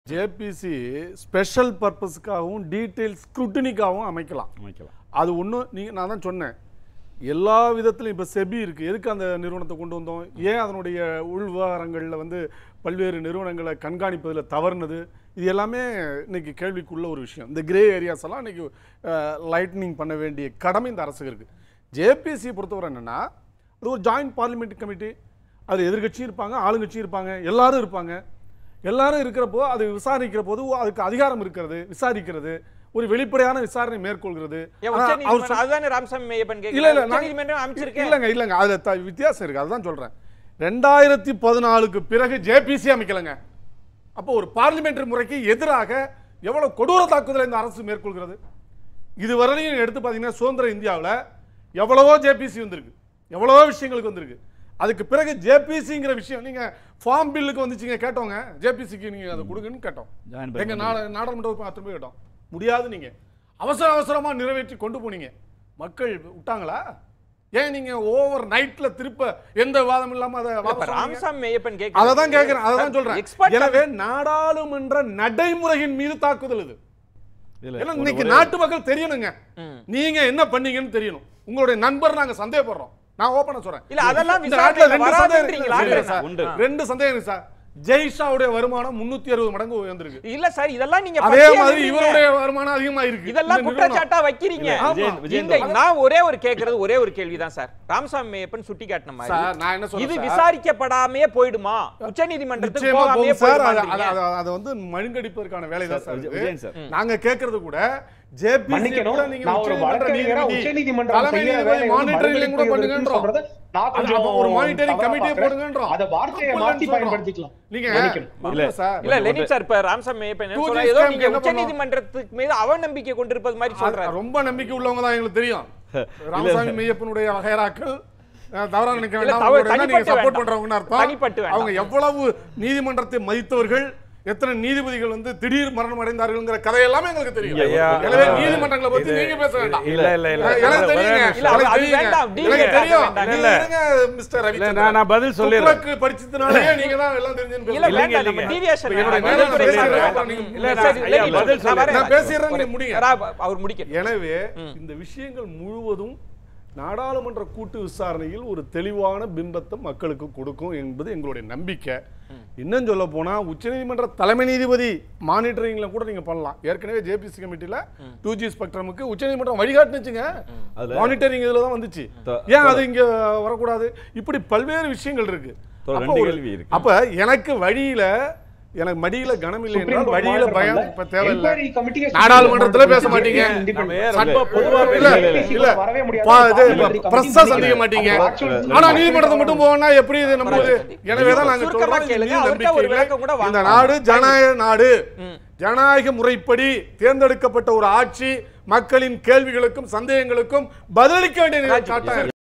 JPC special பர்பஸ்க்காகவும் detail ஸ்க்ரூட்டினிக்காகவும் அமைக்கலாம் அமைக்கலாம் அது ஒன்றும் நீங்கள் நான் தான் சொன்னேன் எல்லா விதத்திலும் இப்போ செபி இருக்குது எதுக்கு அந்த நிறுவனத்தை கொண்டு வந்தோம் ஏன் அதனுடைய உள் விவகாரங்களில் வந்து பல்வேறு நிறுவனங்களை கண்காணிப்பதில் தவறுனது இது எல்லாமே இன்னைக்கு கேள்விக்குள்ள ஒரு விஷயம் இந்த கிரே ஏரியாஸ் எல்லாம் இன்னைக்கு லைட்னிங் பண்ண வேண்டிய கடமை இந்த அரசுக்கு இருக்குது ஜேபிசி பொறுத்தவரை என்னென்னா அது ஒரு ஜாயிண்ட் பார்லிமெண்ட் கமிட்டி அது எதிர்க்கட்சியும் இருப்பாங்க ஆளுங்கட்சியும் இருப்பாங்க எல்லாரும் இருப்பாங்க எல்லாரும் இருக்கிறப்போ அது விசாரிக்கிற போது அதுக்கு அதிகாரம் இருக்கிறது விசாரிக்கிறது ஒரு வெளிப்படையான விசாரணை மேற்கொள்கிறது ஏன் ஆனா உச்ச அவர் நீதிமன்றம் அதுதானே ராமசாமி மையப்பன் இல்ல இல்ல கேட்கல நான் நீதிமன்றம் அமைச்சிருக்கேன் இல்லங்க இல்லங்க அதுல த- வித்தியாசம் இருக்கு அதுதான் சொல்றேன் ரெண்டாயிரத்தி பதினாலுக்கு பிறகு ஜேபிசி அமைக்கலங்க அப்போ ஒரு பார்லிமெண்டரி முறைக்கு எதிராக எவ்வளவு கொடூர தாக்குதலை இந்த அரசு மேற்கொள்கிறது இதுவரையிலும் எடுத்து பார்த்தீங்கன்னா சுதந்திர இந்தியாவில் எவ்வளவோ ஜேபிசி வந்திருக்கு எவ்வளவோ விஷயங்களுக்கு வந்திருக்கு அதுக்கு பிறகு ஜேபிசிங்கிற விஷயம் நீங்க ஃபார்ம் பில்லுக்கு வந்துச்சுங்க கேட்டோங்க ஜேபிசிக்கு நீங்க அதை கொடுங்கன்னு கேட்டோம் Join எங்க பண்ணி நாட நாடாளுமன்ற உறுப்பினர் அத்தனை பேர் கேட்டோம் முடியாது நீங்க அவசர அவசரமா நிறைவேற்றி கொண்டு போனீங்க மக்கள் விட்டாங்களா ஏன் நீங்க ஓவர் நைட்ல திருப்ப எந்த விவாதம் இல்லாம அதை இப்ப வாபஸ் வாங்குனீங்க? ராமசாமி மையப்பன் அதை தான் கேட்கிறேன் அதை தான் சொல்றேன் எக்ஸ்பர்ட் எனவே நாடாளுமன்ற நடைமுறையின் மீது தாக்குதல் இது இல்ல ஏன்னா ஒரு- இன்னைக்கு ஒரே- நாட்டு மக்கள் தெரியணுங்க நீங்க என்ன பண்ணீங்கன்னு தெரியணும் உங்களுடைய நண்பர் நாங்க சந்தேகப்படுறோம் நான் ஓபனா சொல்றேன் இல்ல, அதெல்லாம் இந்த நாட்டுல விசாரணையில ரெண்டு சந்தேகம் வராதுன்றீங்களா? இருக்கு. இல்ல சார், உண்டு. ரெண்டு சந்தேகம் இருக்கு சார் ஜெய்ஷாவுடைய வருமானம் முன்னூத்தி அறுபது மடங்கு உயர்ந்திருக்கு இல்ல சார் இதெல்லாம் நீங்க அதே பச்சையா மாதிரி சொல்றீங்க. இவருடைய வருமானம் அதிகமா இருக்கு இதெல்லாம் இந்த நிறுவனம். குற்றச்சாட்டா வைக்கிறீங்க இல்ல, ஆமா. விஜயன் விஜயன் இந்த தான். நான் ஒரே ஒரு கேக்குறது ஒரே ஒரு கேள்விதான் சார் ராமசாமி மையப்பன் சுட்டி காட்டின சார், மாதிரி நான் என்ன சொல்றேன் இது சார்? விசாரிக்கப்படாமையே போயிடுமா உச்ச நீதிமன்றத்துக்கு நிச்சயமா போகாமையே போகும் சார் அது- போயிடுமா அது- அது- அது வந்து மழுங்கடிப்பதற்கான வேலை தான் சார், சார் விஜய்- இது. விஜயன் சார். நாங்க கேக்குறது கூட ஜேபி மன்னிக்கணும் கூட நீங்க நான் ஒரு உச்சநீதிமன்ற வழக்கறிஞரா நீதிபதி, உச்சநீதிமன்றம் தலைமை செய்யற நீதிபதி வேலையை வந்து மானிட்டரிங் கூட மறுபடியும் பண்ணுங்கன்றோம் சொல்றதை நான் அது கொஞ்சம் அப்ப ஒரு மானிட்டரிங் தவறா கமிட்டியை பார்க்கிறேன். போடுங்கன்றோம் அதை வார்த்தையை தப்பு மாத்தி இல்லைன்னு சொல்றோம். பயன்படுத்திக்கலாம் நீங்க மன்னிக்கணும். இல்ல சார் இல்ல லெனின் சார் இப்ப ராமசாமி மையப்பன் என்ன Two சொல்றா G ஏதோ scam நீங்க என்ன உச்ச பண்ணோம்? நீதிமன்றத்துக்கு மீது அவநம்பிக்கை கொண்டிருப்பது மாதிரி சொல்றாரு ரொம்ப நம்பிக்கை உள்ளவங்க தான் எங்களுக்கு தெரியும் ராமசாமி மையப்பனுடைய வகைராக்கள் அஹ், தவறா நினைக்க இல்ல, வேண்டாம் தவறு- அவங்களோட என்ன நீங்க தனிப்பட்டு சப்போர்ட் வேண்டாம். பண்றவங்கன்னு அர்த்தம் தனிப்பட்டு வேண்டாம். அவங்க எவ்வளவு நீதிமன்றத்தை மதித்தவர்கள் எத்தனை நீதிபதிகள் வந்து திடீர் மரணம் அடைந்தார்கள்ங்கிற கதை எல்லாமே எங்களுக்கு தெரியும் ஐயா, எனவே இது- நீதிமன்றங்களை பத்தி இது- நீங்க பேச வேண்டாம் இல்ல இல்ல இல்ல எனக்கு ஒரே தெரியுங்க நிமிஷம். இல்ல, எனக்கு அது தெரியுங்க. வேண்டாம், எனக்கு deviate தெரியும் வேண்டாம். நீங்க இல்ல. இருங்க, மிஸ்டர் இல்ல, ரவிச்சந்திரன். நான் நான் பதில் சொல்லிடுறேன் துக்ளக்கு படிச்சதுனாலயே நீங்க தான் எல்லாம் தெரிஞ்சுன்னு இல்ல பேசுறீங்க. வேண்டாம் நம்ம இல்லைங்க. டீவியேஷன் இப்ப என்னோட வேண்டாம். நேரம் நடைமுறை பேசுறேன். வேண்டாம். நீங்க- இல்ல, இல்ல, சரி, நான் லெனின் ஐயா, பதில் நான் வரேன். நான் பேசிடுறேன், நீங்க முடிங்க. ரா, அவர் முடிக்க எனவே இந்த விஷயங்கள் முழுவதும் நாடாளுமன்ற கூட்டு விசாரணையில் ஒரு தெளிவான பிம்பத்தை மக்களுக்கு கொடுக்கும் என்பது எங்களுடைய நம்பிக்கை இன்னும் சொல்ல போனா உச்சநீதிமன்ற தலைமை நீதிபதி மானிட்டரிங்ல கூட நீங்க பண்ணலாம் ஏற்கனவே ஜேபிசி கமிட்டில டூ ஜி ஸ்பெக்ட்ரமுக்கு உச்சநீதிமன்றம் வழிகாட்டுனுச்சுங்க அதுல- மானிட்டரிங் இதுல தான் வந்துச்சு த- ஏன் அது இங்க வரக்கூடாது இப்படி பல்வேறு விஷயங்கள் இருக்கு தோ, அப்ப ரெண்டு ஒரு- கேள்வி இருக்கு. அப்ப எனக்கு வழியில எனக்கு மடியில கனம் இல்லை சுப்ரீம் என்றால் கோர்ட் வழியில மாநில பயம் பண்ணல. இப்ப தேவையில்லை Inquiry committee க்கு நாடாளுமன்றத்துல சுப்ரீம் பேச கோர்ட் மாட்டீங்க. independent. நம்ம ஏன் ரொம்ப ரொம்ப பொதுவா இல்ல, பேசல. இல்ல, இல்ல. இல்ல. வரவே முடியாது. பா- இது parliamentary committee பிரஸ்ஸா meeting. சந்திக்க மாட்டீங்க அது actual ஆனா meeting. நீதிமன்றத்தை மட்டும் போனா எப்படி இது நம்புது எனவே தான் நாங்க சுருக்கமா சொல்றோம் கேளுங்க, இது அவர்ட்ட ஒரு நம்பிக்கை விளக்கம் கூட இல்லை. வாங்க. இந்த நாடு ஜனநாயக நாடு ஜனநாயக முறைப்படி தேர்ந்தெடுக்கப்பட்ட ஒரு ஆட்சி மக்களின் கேள்விகளுக்கும் சந்தேகங்களுக்கும் பதிலளிக்க வேண்டிய நிலை காட்டாயம்